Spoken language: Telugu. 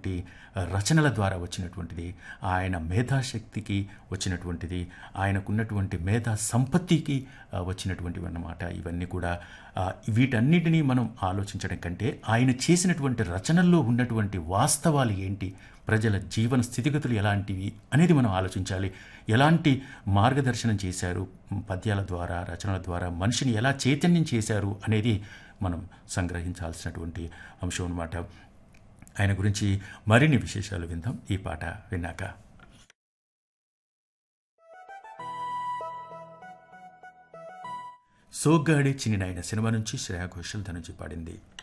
చేసినటువంటి రచనల ద్వారా వచ్చినటువంటిది ఆయన మేధాశక్తికి వచ్చినటువంటిది ఆయనకున్నటువంటి మేధా సంపత్తికి ఆ, వచ్చినటువంటివి అన్నమాట ఇవన్నీ కూడా ఆ, వీటన్నిటినీ మనం ఆలోచించడం కంటే ఆయన చేసినటువంటి రచనల్లో ఉన్నటువంటి వాస్తవాలు ఏంటి ప్రజల జీవన స్థితిగతులు ఎలాంటివి అనేది మనం ఆలోచించాలి ఎలాంటి మార్గదర్శనం చేశారు పద్యాల ద్వారా రచనల ద్వారా మనిషిని ఎలా చైతన్యం చేశారు అనేది మనం సంగ్రహించాల్సినటువంటి అంశం అన్నమాట ఆయన గురించి మరిన్ని విశేషాలు విందాం ఈ పాట విన్నాక సోగ్గాడే చిన్నినాయన సినిమా నుంచి శ్రేయా ఘోషల్ ధనుంచి పాడింది